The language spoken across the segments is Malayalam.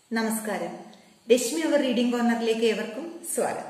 നമസ്കാരം രശ്മി അവർ റീഡിംഗ് കോർണറിലേക്ക് ഏവർക്കും സ്വാഗതം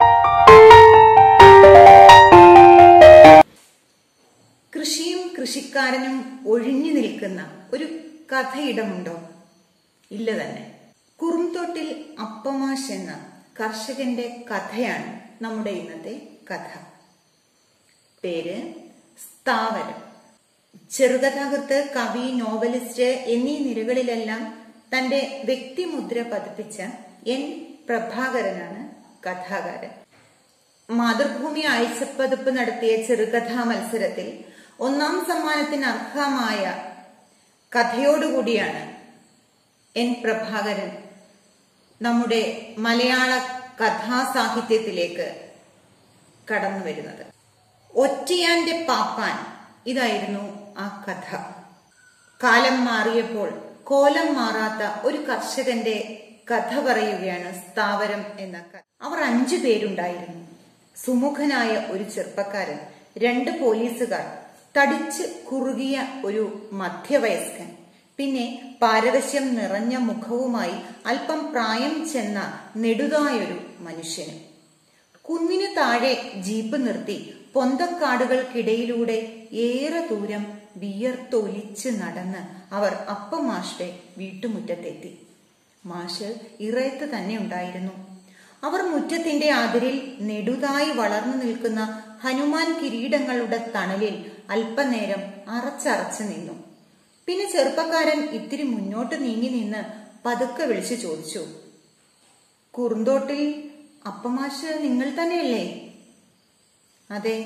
കൃഷിയും കൃഷിക്കാരനും ഒഴിഞ്ഞു നിൽക്കുന്ന ഒരു കഥയിടമുണ്ടോ ഇല്ല തന്നെ കുറുംതൊട്ടിൽ അപ്പമാഷ് എന്ന കർഷകന്റെ കഥയാണ് നമ്മുടെ ഇന്നത്തെ കഥ പേര് സ്ഥാവരം ചെറുകഥാകൃത്ത് കവി നോവലിസ്റ്റ് എന്നീ നിരകളിലെല്ലാം തന്റെ വ്യക്തിമുദ്ര പതിപ്പിച്ച എൻ പ്രഭാകരനാണ് കഥാകാരൻ മാതൃഭൂമി ആഴ്ചപ്പതിപ്പ് നടത്തിയ ചെറുകഥാ മത്സരത്തിൽ ഒന്നാം സമ്മാനത്തിന് അർഹമായ കഥയോടുകൂടിയാണ് എൻ പ്രഭാകരൻ നമ്മുടെ മലയാള കഥാസാഹിത്യത്തിലേക്ക് കടന്നു വരുന്നത് ഒറ്റയാന്റെ പാപ്പാൻ ഇതായിരുന്നു ആ കഥ കാലം മാറിയപ്പോൾ കോലം മാറാത്ത ഒരു കർഷകന്റെ കഥ പറയുകയാണ് സ്ഥാവരം എന്ന കഥ അവർ അഞ്ചു പേരുണ്ടായിരുന്നു സുമുഖനായ ഒരു ചെറുപ്പക്കാരൻ രണ്ട് പോലീസുകാർ തടിച്ച് കുറുകിയ ഒരു മധ്യവയസ്കൻ പിന്നെ പാരവശ്യം നിറഞ്ഞ മുഖവുമായി അല്പം പ്രായം ചെന്ന നെടുതായൊരു മനുഷ്യന് കുന്നിന് താഴെ ജീപ്പ് നിർത്തി പൊന്തക്കാടുകൾക്കിടയിലൂടെ ഏറെ ദൂരം വിയർത്തൊലിച്ച് നടന്ന് അവർ അപ്പമാഷുടെ വീട്ടുമുറ്റത്തെത്തി മാഷ് ഇറയത്ത് തന്നെ ഉണ്ടായിരുന്നു അവർ മുറ്റത്തിന്റെ അതിരിൽ നെടുതായി വളർന്നു നിൽക്കുന്ന ഹനുമാൻ കിരീടങ്ങളുടെ തണലിൽ അല്പനേരം അറച്ചറച്ചു നിന്നു പിന്നെ ചെറുപ്പക്കാരൻ ഇത്തിരി മുന്നോട്ട് നീങ്ങി നിന്ന് പതുക്കെ വിളിച്ചു ചോദിച്ചു കുറുന്തോട്ടിൽ അപ്പമാഷ് നിങ്ങൾ തന്നെയല്ലേ അതെ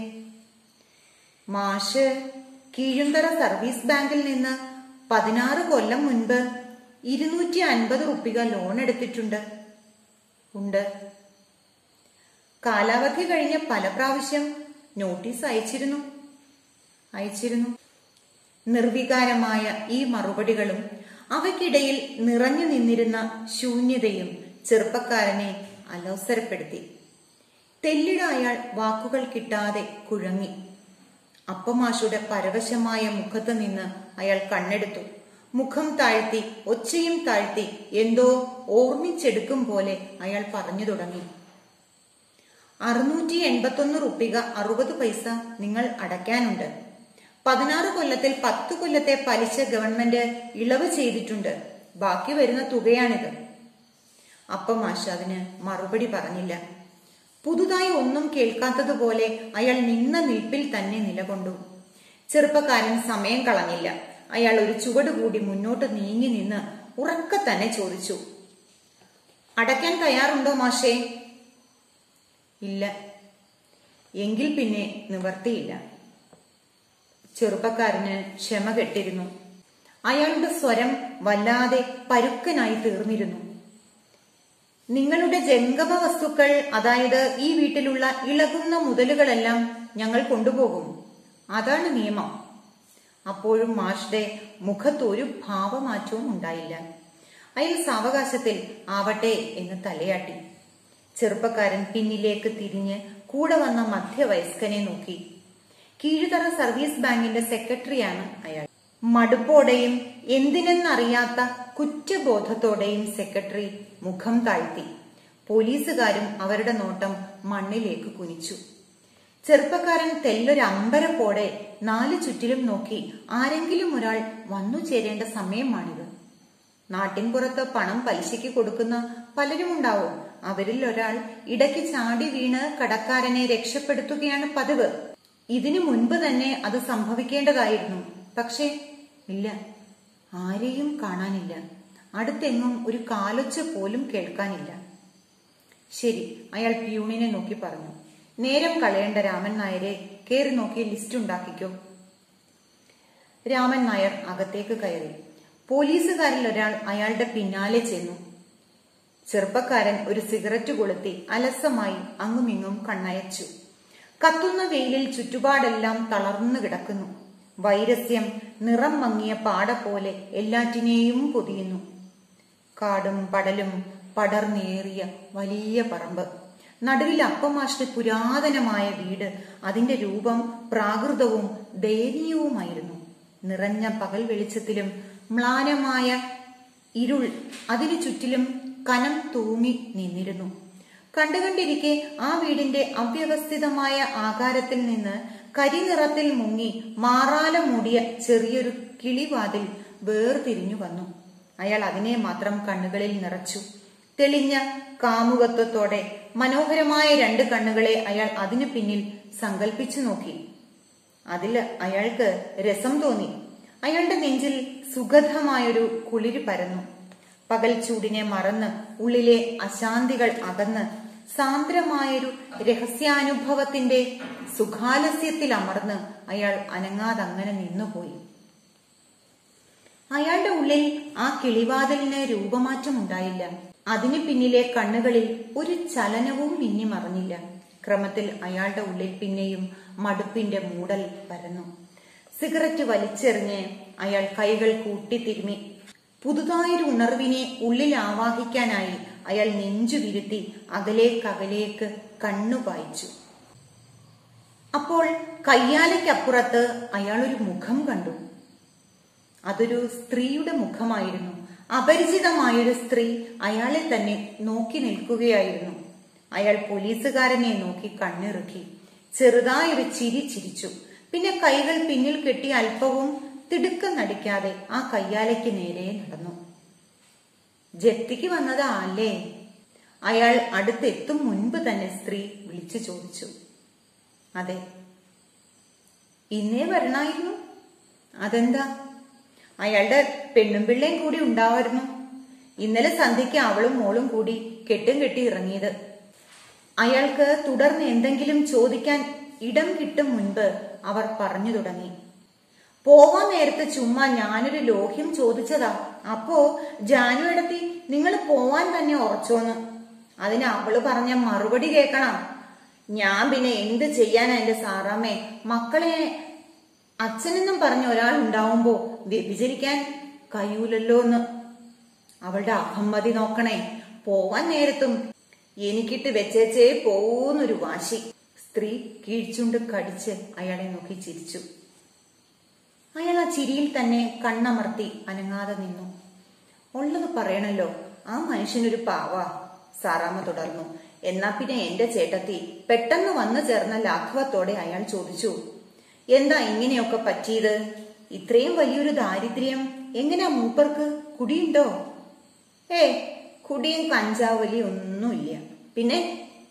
മാഷ് കീഴുന്തറ സർവീസ് ബാങ്കിൽ നിന്ന് പതിനാറ് കൊല്ലം മുൻപ് ഇരുന്നൂറ്റി അൻപത് റുപ്പിക ലോൺ എടുത്തിട്ടുണ്ട് ഉണ്ട് കാലാവധി കഴിഞ്ഞ പല പ്രാവശ്യം നോട്ടീസ് അയച്ചിരുന്നു അയച്ചിരുന്നു നിർവികാരമായ ഈ മറുപടികളും അവയ്ക്കിടയിൽ നിറഞ്ഞു നിന്നിരുന്ന ശൂന്യതയും ചെറുപ്പക്കാരനെ അലോസരപ്പെടുത്തി തെല്ലിട അയാൾ വാക്കുകൾ കിട്ടാതെ കുഴങ്ങി അപ്പമാഷുടെ പരവശമായ മുഖത്ത് നിന്ന് അയാൾ കണ്ണെടുത്തു മുഖം താഴ്ത്തി ഒച്ചയും താഴ്ത്തി എന്തോ ഓർമ്മിച്ചെടുക്കും പോലെ അയാൾ പറഞ്ഞു തുടങ്ങി അറുന്നൂറ്റി എൺപത്തൊന്ന് റുപ്പിക അറുപത് പൈസ നിങ്ങൾ അടയ്ക്കാനുണ്ട് പതിനാറ് കൊല്ലത്തിൽ പത്ത് കൊല്ലത്തെ പലിശ ഗവൺമെന്റ് ഇളവ് ചെയ്തിട്ടുണ്ട് ബാക്കി വരുന്ന തുകയാണിത് അപ്പമാഷ അതിന് മറുപടി പറഞ്ഞില്ല പുതുതായി ഒന്നും കേൾക്കാത്തതുപോലെ അയാൾ നിന്ന നിൽപ്പിൽ തന്നെ നിലകൊണ്ടു ചെറുപ്പക്കാരൻ സമയം കളഞ്ഞില്ല അയാൾ ഒരു ചുവട് കൂടി മുന്നോട്ട് നീങ്ങി നിന്ന് ഉറക്കെ തന്നെ ചോദിച്ചു അടയ്ക്കാൻ തയ്യാറുണ്ടോ മാഷേ ഇല്ല എങ്കിൽ പിന്നെ നിവർത്തിയില്ല ചെറുപ്പക്കാരന് ക്ഷമ കെട്ടിരുന്നു അയാളുടെ സ്വരം വല്ലാതെ പരുക്കനായി തീർന്നിരുന്നു നിങ്ങളുടെ ജംഗമ വസ്തുക്കൾ അതായത് ഈ വീട്ടിലുള്ള ഇളകുന്ന മുതലുകളെല്ലാം ഞങ്ങൾ കൊണ്ടുപോകും അതാണ് നിയമം അപ്പോഴും മാഷ്ടെ മുഖത്ത് ഒരു ഭാവമാറ്റവും ഉണ്ടായില്ല അയാൾ സാവകാശത്തിൽ ആവട്ടെ എന്ന് തലയാട്ടി ചെറുപ്പക്കാരൻ പിന്നിലേക്ക് തിരിഞ്ഞ് കൂടെ വന്ന മധ്യവയസ്കനെ നോക്കി കീഴുതറ സർവീസ് ബാങ്കിന്റെ സെക്രട്ടറിയാണ് അയാൾ മടുപ്പോടെയും എന്തിനെന്നറിയാത്ത കുറ്റബോധത്തോടെയും സെക്രട്ടറി മുഖം താഴ്ത്തി പോലീസുകാരും അവരുടെ നോട്ടം മണ്ണിലേക്ക് കുനിച്ചു ചെറുപ്പക്കാരൻ തെല്ലൊരമ്പരപ്പോടെ നാലു ചുറ്റിലും നോക്കി ആരെങ്കിലും ഒരാൾ വന്നു ചേരേണ്ട സമയമാണിത് നാട്ടിൻപുറത്ത് പണം പലിശയ്ക്ക് കൊടുക്കുന്ന പലരുമുണ്ടാവും അവരിൽ ഒരാൾ ഇടയ്ക്ക് ചാടി വീണ് കടക്കാരനെ രക്ഷപ്പെടുത്തുകയാണ് പതിവ് ഇതിനു മുൻപ് തന്നെ അത് സംഭവിക്കേണ്ടതായിരുന്നു പക്ഷേ ഇല്ല ആരെയും കാണാനില്ല അടുത്തെങ്ങും ഒരു കാലൊച്ച പോലും കേൾക്കാനില്ല ശരി അയാൾ പ്യൂണിനെ നോക്കി പറഞ്ഞു നേരം കളയേണ്ട രാമൻ നായരെ കയറി നോക്കി ലിസ്റ്റ് ഉണ്ടാക്കിക്കോ രാമൻ നായർ അകത്തേക്ക് കയറി പോലീസുകാരിൽ ഒരാൾ അയാളുടെ പിന്നാലെ ചെന്നു ചെറുപ്പക്കാരൻ ഒരു സിഗരറ്റ് കൊളുത്തി അലസമായി അങ്ങുമിങ്ങും കണ്ണയച്ചു കത്തുന്ന വെയിലിൽ ചുറ്റുപാടെല്ലാം തളർന്നു കിടക്കുന്നു വൈരസ്യം നിറം മങ്ങിയ പാട പോലെ എല്ലാറ്റിനെയും പൊതിയുന്നു കാടും പടലും പടർന്നേറിയ വലിയ പറമ്പ് നടുവിൽ അപ്പമാഷ്ടെ പുരാതനമായ വീട് അതിന്റെ രൂപം പ്രാകൃതവും ദയനീയവുമായിരുന്നു നിറഞ്ഞ പകൽ വെളിച്ചത്തിലും മ്ലാനമായ ഇരുൾ അതിനു ചുറ്റിലും കനം തൂങ്ങി നിന്നിരുന്നു കണ്ടുകണ്ടിരിക്കെ ആ വീടിന്റെ അവ്യവസ്ഥിതമായ ആകാരത്തിൽ നിന്ന് കരിനിറത്തിൽ മുങ്ങി മാറാല മൂടിയ ചെറിയൊരു കിളിവാതിൽ വേർതിരിഞ്ഞു വന്നു അയാൾ അതിനെ മാത്രം കണ്ണുകളിൽ നിറച്ചു തെളിഞ്ഞ കാമുകത്വത്തോടെ മനോഹരമായ രണ്ട് കണ്ണുകളെ അയാൾ അതിനു പിന്നിൽ സങ്കല്പിച്ചു നോക്കി അതിൽ അയാൾക്ക് രസം തോന്നി അയാളുടെ നെഞ്ചിൽ സുഗന്ധമായൊരു കുളിര് പരന്നു പകൽ ചൂടിനെ മറന്ന് ഉള്ളിലെ അശാന്തികൾ അകന്ന് സാന്ദ്രമായൊരു രഹസ്യാനുഭവത്തിന്റെ സുഖാലസ്യത്തിൽ അമർന്ന് അയാൾ അനങ്ങാതങ്ങനെ നിന്നുപോയി അയാളുടെ ഉള്ളിൽ ആ കിളിവാതിലിന് രൂപമാറ്റമുണ്ടായില്ല അതിനു പിന്നിലെ കണ്ണുകളിൽ ഒരു ചലനവും മിന്നി മറഞ്ഞില്ല ക്രമത്തിൽ അയാളുടെ ഉള്ളിൽ പിന്നെയും മടുപ്പിന്റെ മൂടൽ പരന്നു സിഗരറ്റ് വലിച്ചെറിഞ്ഞ് അയാൾ കൈകൾ കൂട്ടിത്തിരുമി പുതുതായൊരു ഉണർവിനെ ഉള്ളിൽ ആവാഹിക്കാനായി അയാൾ നെഞ്ചു വിരുത്തി അകലേക്കകലേക്ക് കണ്ണു പായിച്ചു അപ്പോൾ കയ്യാലയ്ക്കപ്പുറത്ത് അയാൾ ഒരു മുഖം കണ്ടു അതൊരു സ്ത്രീയുടെ മുഖമായിരുന്നു അപരിചിതമായൊരു സ്ത്രീ അയാളെ തന്നെ നോക്കി നിൽക്കുകയായിരുന്നു അയാൾ പോലീസുകാരനെ നോക്കി കണ്ണിറുക്കി ചെറുതായൊരു ചിരി ചിരിച്ചു പിന്നെ കൈകൾ പിന്നിൽ കെട്ടി അല്പവും തിടുക്കം നടിക്കാതെ ആ കയ്യാലയ്ക്ക് നേരെ നടന്നു ജപ്തിക്ക് വന്നതാ അല്ലേ അയാൾ അടുത്തെത്തും മുൻപ് തന്നെ സ്ത്രീ വിളിച്ചു ചോദിച്ചു അതെ ഇന്നേ വരണായിരുന്നു അതെന്താ അയാളുടെ പെണ്ണും പിള്ളയും കൂടി ഉണ്ടാവായിരുന്നു ഇന്നലെ സന്ധ്യയ്ക്ക് അവളും മോളും കൂടി കെട്ടും കെട്ടി ഇറങ്ങിയത് അയാൾക്ക് തുടർന്ന് എന്തെങ്കിലും ചോദിക്കാൻ ഇടം കിട്ടും മുൻപ് അവർ പറഞ്ഞു തുടങ്ങി പോവാൻ നേരത്ത് ചുമ്മാ ഞാനൊരു ലോഹ്യം ചോദിച്ചതാ അപ്പോ ജാനു എടത്തി നിങ്ങൾ പോവാൻ തന്നെ ഉറച്ചോന്ന് അതിന് അവള് പറഞ്ഞ മറുപടി കേൾക്കണം ഞാൻ പിന്നെ എന്ത് ചെയ്യാനാ എന്റെ സാറാമ്മേ മക്കളെ അച്ഛനെന്നും പറഞ്ഞ ഒരാൾ ഉണ്ടാവുമ്പോ വ്യഭിചരിക്കാൻ കഴിയൂലല്ലോ എന്ന് അവളുടെ അഹമ്മതി നോക്കണേ പോവാൻ നേരത്തും എനിക്കിട്ട് വെച്ചേച്ചേ പോന്നൊരു വാശി സ്ത്രീ കീഴ്ച്ചുണ്ട് കടിച്ച് അയാളെ നോക്കി ചിരിച്ചു അയാൾ ആ ചിരിയിൽ തന്നെ കണ്ണമർത്തി അനങ്ങാതെ നിന്നു ഉള്ളത് പറയണല്ലോ ആ മനുഷ്യനൊരു പാവാ സാറാമ്മ തുടർന്നു എന്നാ പിന്നെ എന്റെ ചേട്ടത്തി പെട്ടെന്ന് വന്നു ചേർന്ന ലാഘവത്തോടെ അയാൾ ചോദിച്ചു എന്താ ഇങ്ങനെയൊക്കെ പറ്റിയത് ഇത്രയും വലിയൊരു ദാരിദ്ര്യം എങ്ങനെയാ മൂപ്പർക്ക് കുടിയുണ്ടോ ഏ കുടിയും കഞ്ചാവലി ഒന്നുമില്ല പിന്നെ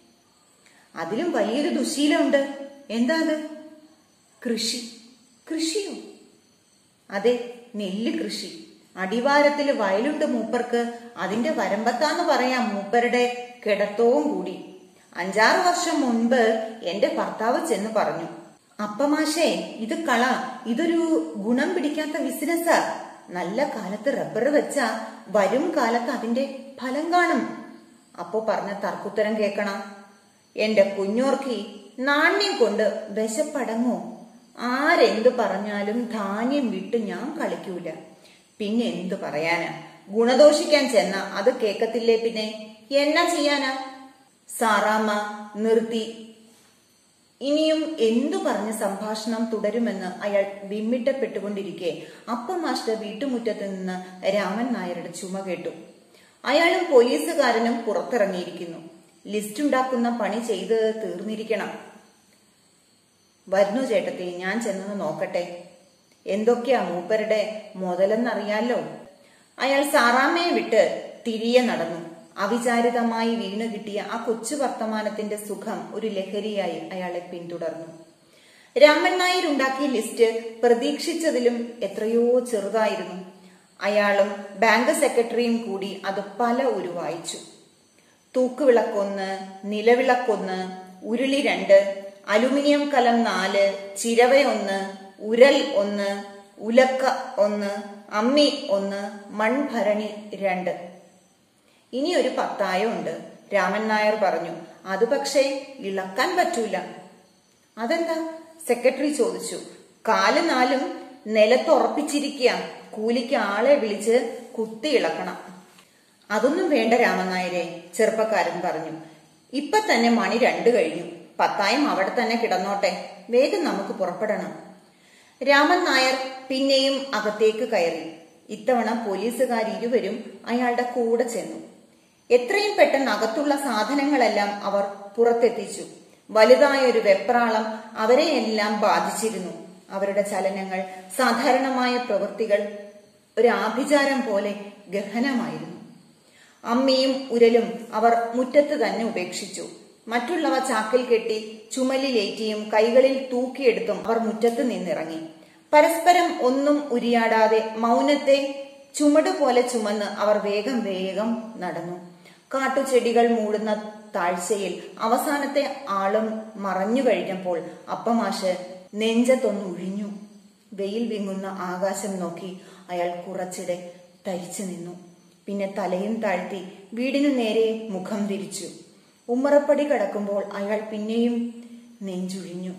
അതിലും വലിയൊരു ദുശീലമുണ്ട് എന്താ അത് കൃഷി കൃഷിയോ അതെ നെല്ല് കൃഷി അടിവാരത്തില് വയലുണ്ട് മൂപ്പർക്ക് അതിന്റെ വരമ്പത്താന്ന് പറയാം മൂപ്പരുടെ കിടത്തവും കൂടി അഞ്ചാറ് വർഷം മുൻപ് എന്റെ ഭർത്താവ് ചെന്ന് പറഞ്ഞു അപ്പമാഷേ ഇത് കള ഇതൊരു ഗുണം പിടിക്കാത്ത ബിസിനസ്സാ നല്ല കാലത്ത് റബ്ബർ വെച്ചാ വരും കാലത്ത് അതിന്റെ ഫലം കാണും അപ്പോ പറഞ്ഞ തർക്കുത്തരം കേക്കണം എന്റെ കുഞ്ഞോർക്കി നാണ്യം കൊണ്ട് വിശപ്പടങ്ങോ ആരെന്തു പറഞ്ഞാലും ധാന്യം വിട്ട് ഞാൻ കളിക്കൂല പിന്നെ എന്തു പറയാനാ ഗുണദോഷിക്കാൻ ചെന്ന അത് കേക്കത്തില്ലേ പിന്നെ എന്നാ ചെയ്യാനാ സാറാമ്മ നിർത്തി ഇനിയും എന്തു പറഞ്ഞ് സംഭാഷണം തുടരുമെന്ന് അയാൾ വിമ്മിട്ടപ്പെട്ടുകൊണ്ടിരിക്കെ അപ്പം മാസ്റ്റർ വീട്ടുമുറ്റത്ത് നിന്ന് രാമൻ നായരുടെ ചുമ കേട്ടു അയാളും പോലീസുകാരനും പുറത്തിറങ്ങിയിരിക്കുന്നു ലിസ്റ്റ് ഉണ്ടാക്കുന്ന പണി ചെയ്ത് തീർന്നിരിക്കണം വരുന്നു ചേട്ടത്തി ഞാൻ ചെന്നൊന്ന് നോക്കട്ടെ എന്തൊക്കെയാ മൂപ്പരുടെ മുതലെന്നറിയാലോ അയാൾ സാറാമ്മയെ വിട്ട് തിരികെ നടന്നു അവിചാരിതമായി വീണു കിട്ടിയ ആ കൊച്ചു വർത്തമാനത്തിന്റെ സുഖം ഒരു ലഹരിയായി അയാളെ പിന്തുടർന്നു രാമൻ നായർ ഉണ്ടാക്കിയ ലിസ്റ്റ് പ്രതീക്ഷിച്ചതിലും എത്രയോ ചെറുതായിരുന്നു അയാളും ബാങ്ക് സെക്രട്ടറിയും കൂടി അത് പല ഉരു വായിച്ചു തൂക്കുവിളക്കൊന്ന് നിലവിളക്കൊന്ന് ഉരുളി രണ്ട് അലുമിനിയം കലം നാല് ചിരവ ഒന്ന് ഉരൽ ഒന്ന് ഉലക്ക ഒന്ന് അമ്മി ഒന്ന് മൺഭരണി രണ്ട് ഇനി ഒരു പത്തായം ഉണ്ട് രാമൻ നായർ പറഞ്ഞു അത് പക്ഷേ ഇളക്കാൻ പറ്റൂല അതെന്താ സെക്രട്ടറി ചോദിച്ചു കാല് നാലും നിലത്തുറപ്പിച്ചിരിക്കുക കൂലിക്ക് ആളെ വിളിച്ച് കുത്തി ഇളക്കണം അതൊന്നും വേണ്ട രാമൻ നായരെ ചെറുപ്പക്കാരൻ പറഞ്ഞു ഇപ്പൊ തന്നെ മണി രണ്ടു കഴിഞ്ഞു പത്തായം അവിടെ തന്നെ കിടന്നോട്ടെ വേഗം നമുക്ക് പുറപ്പെടണം രാമൻ നായർ പിന്നെയും അകത്തേക്ക് കയറി ഇത്തവണ പോലീസുകാർ ഇരുവരും അയാളുടെ കൂടെ ചെന്നു എത്രയും പെട്ടെന്ന് അകത്തുള്ള സാധനങ്ങളെല്ലാം അവർ പുറത്തെത്തിച്ചു വലുതായ ഒരു വെപ്രാളം അവരെയെല്ലാം ബാധിച്ചിരുന്നു അവരുടെ ചലനങ്ങൾ സാധാരണമായ പ്രവൃത്തികൾ ഒരു ആഭിചാരം പോലെ ഗഹനമായിരുന്നു അമ്മിയും ഉരലും അവർ മുറ്റത്ത് തന്നെ ഉപേക്ഷിച്ചു മറ്റുള്ളവ ചാക്കിൽ കെട്ടി ചുമലിലേറ്റിയും കൈകളിൽ തൂക്കിയെടുത്തും അവർ മുറ്റത്ത് നിന്നിറങ്ങി പരസ്പരം ഒന്നും ഉരിയാടാതെ മൗനത്തെ ചുമട് പോലെ ചുമന്ന് അവർ വേഗം വേഗം നടന്നു കാട്ടുചെടികൾ മൂടുന്ന താഴ്ചയിൽ അവസാനത്തെ ആളും മറഞ്ഞു കഴിഞ്ഞപ്പോൾ അപ്പമാഷ് നെഞ്ചത്തൊന്നൊഴിഞ്ഞു വെയിൽ വിങ്ങുന്ന ആകാശം നോക്കി അയാൾ കുറച്ചിടെ തരിച്ചു നിന്നു പിന്നെ തലയും താഴ്ത്തി വീടിനു നേരെ മുഖം തിരിച്ചു ഉമ്മറപ്പടി കടക്കുമ്പോൾ അയാൾ പിന്നെയും നെഞ്ചുഴിഞ്ഞു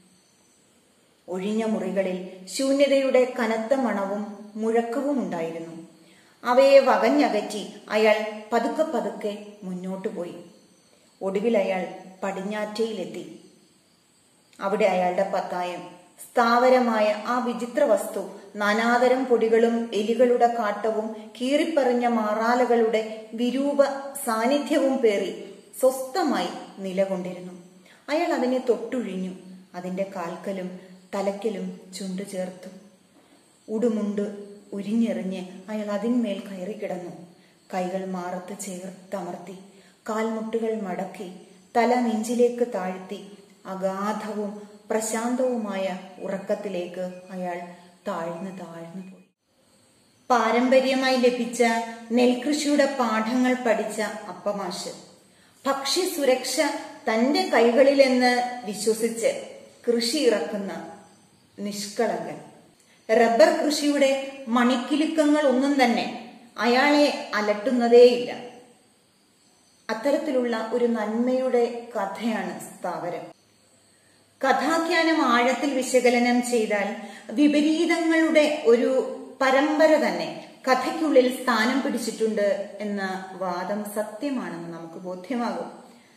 ഒഴിഞ്ഞ മുറികളിൽ ശൂന്യതയുടെ കനത്ത മണവും മുഴക്കവും ഉണ്ടായിരുന്നു അവയെ വകഞ്ഞകറ്റി അയാൾ പതുക്കെ പതുക്കെ മുന്നോട്ടു പോയി ഒടുവിൽ അയാൾ പടിഞ്ഞാറ്റയിലെത്തി അവിടെ അയാളുടെ പത്തായം സ്ഥാവരമായ ആ വിചിത്ര വസ്തു നാനാതരം പൊടികളും എലികളുടെ കാട്ടവും കീറിപ്പറിഞ്ഞ മാറാലകളുടെ വിരൂപ സാന്നിധ്യവും പേറി സ്വസ്ഥമായി നിലകൊണ്ടിരുന്നു അയാൾ അതിനെ തൊട്ടുഴിഞ്ഞു അതിന്റെ കാൽക്കലും തലക്കലും ചുണ്ടു ചേർത്തു ഉടുമുണ്ട് ഉരിഞ്ഞെറിഞ്ഞ് അയാൾ അതിന്മേൽ കയറി കിടന്നു കൈകൾ മാറത്ത് ചേർത്തമർത്തി കാൽമുട്ടുകൾ മടക്കി തല നെഞ്ചിലേക്ക് താഴ്ത്തി അഗാധവും പ്രശാന്തവുമായ ഉറക്കത്തിലേക്ക് അയാൾ താഴ്ന്നു താഴ്ന്നു പോയി പാരമ്പര്യമായി ലഭിച്ച നെൽകൃഷിയുടെ പാഠങ്ങൾ പഠിച്ച അപ്പമാഷ് ഭക്ഷ്യ സുരക്ഷ തന്റെ കൈകളിലെന്ന് വിശ്വസിച്ച് കൃഷി ഇറക്കുന്ന നിഷ്കളങ്കൻ റബ്ബർ കൃഷിയുടെ മണിക്കിലുക്കങ്ങൾ ഒന്നും തന്നെ അയാളെ അലട്ടുന്നതേയില്ല അത്തരത്തിലുള്ള ഒരു നന്മയുടെ കഥയാണ് സ്ഥാവരം കഥാഖ്യാനം ആഴത്തിൽ വിശകലനം ചെയ്താൽ വിപരീതങ്ങളുടെ ഒരു പരമ്പര തന്നെ കഥയ്ക്കുള്ളിൽ സ്ഥാനം പിടിച്ചിട്ടുണ്ട് എന്ന വാദം സത്യമാണെന്ന് നമുക്ക് ബോധ്യമാകും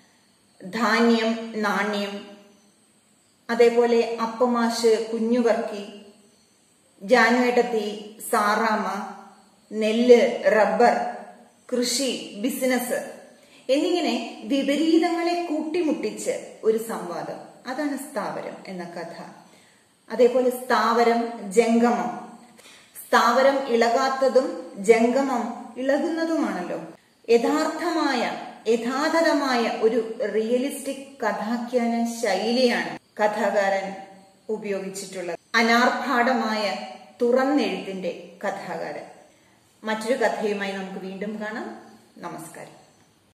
ധാന്യം നാണ്യം അതേപോലെ അപ്പമാഷ് കുഞ്ഞുവർക്കി ജാനുവേട്ടത്തി സാറാമ നെല്ല് റബ്ബർ കൃഷി ബിസിനസ് എന്നിങ്ങനെ വിപരീതങ്ങളെ കൂട്ടിമുട്ടിച്ച് ഒരു സംവാദം അതാണ് സ്ഥാവരം എന്ന കഥ അതേപോലെ സ്ഥാവരം ജംഗമം സ്ഥാവരം ഇളകാത്തതും ജംഗമം ഇളകുന്നതുമാണല്ലോ യഥാർത്ഥമായ യഥാതഥമായ ഒരു റിയലിസ്റ്റിക് കഥാഖ്യാന ശൈലിയാണ് കഥാകാരൻ ഉപയോഗിച്ചിട്ടുള്ളത് അനാർഭാടമായ തുറന്നെഴുത്തിന്റെ കഥാകാരൻ മറ്റൊരു കഥയുമായി നമുക്ക് വീണ്ടും കാണാം നമസ്കാരം